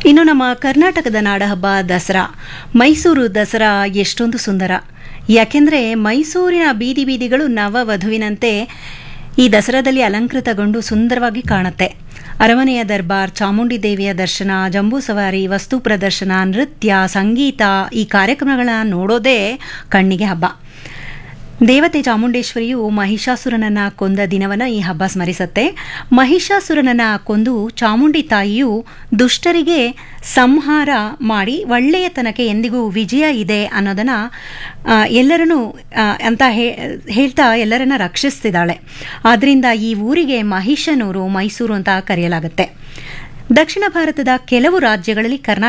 ಇನ್ನು ನಮ್ಮ ಕರ್ನಾಟಕದ ನಾಡಹಬ್ಬ ದಸರಾ ಮೈಸೂರು ದಸರಾ ಎಷ್ಟೊಂದು ಸುಂದರ ಯಾಕೆಂದರೆ ಮೈಸೂರಿನ ಬೀದಿ ಬೀದಿಗಳು ನವವಧುವಿನಂತೆ ಈ ದಸರಾದಲ್ಲಿ ಅಲಂಕೃತಗೊಂಡು ಸುಂದರವಾಗಿ ಕಾಣುತ್ತೆ ಅರಮನೆಯ ದರ್ಬಾರ್ ಚಾಮುಂಡಿ ದೇವಿಯ ದರ್ಶನ ಜಂಬೂ ಸವಾರಿ ವಸ್ತು ಪ್ರದರ್ಶನ ನೃತ್ಯ ಸಂಗೀತ ಈ ಕಾರ್ಯಕ್ರಮಗಳನ್ನ ನೋಡೋದೇ ಕಣ್ಣಿಗೆ ಹಬ್ಬ ದೇವತೆ ಚಾಮುಂಡೇಶ್ವರಿಯು ಮಹಿಷಾಸುರನನ್ನ ಕೊಂದ ದಿನವನ್ನ ಈ ಹಬ್ಬ ಸ್ಮರಿಸುತ್ತೆ ಮಹಿಷಾಸುರನನ್ನ ಕೊಂದು ಚಾಮುಂಡಿ ತಾಯಿಯು ದುಷ್ಟರಿಗೆ ಸಂಹಾರ ಮಾಡಿ ಒಳ್ಳೆಯತನಕ್ಕೆ ಎಂದಿಗೂ ವಿಜಯ ಇದೆ ಅನ್ನೋದನ್ನ ಆ, ಎಲ್ಲರನ್ನೂ ಆ, ಅಂತ ಹೇ- ಹೇಳ್ತಾ ಎಲ್ಲರನ್ನ ರಕ್ಷಿಸ್ತಿದ್ದಾಳೆ ಆದ್ರಿಂದ ಈ ಊರಿಗೆ ಮಹಿಷನೂರು ಮೈಸೂರು ಅಂತ ಕರೆಯಲಾಗುತ್ತೆ ದಕ್ಷಿಣ ಭಾರತದ ಕೆಲವು ರಾಜ್ಯಗಳಲ್ಲಿ ಕರ್ನಾಟಕ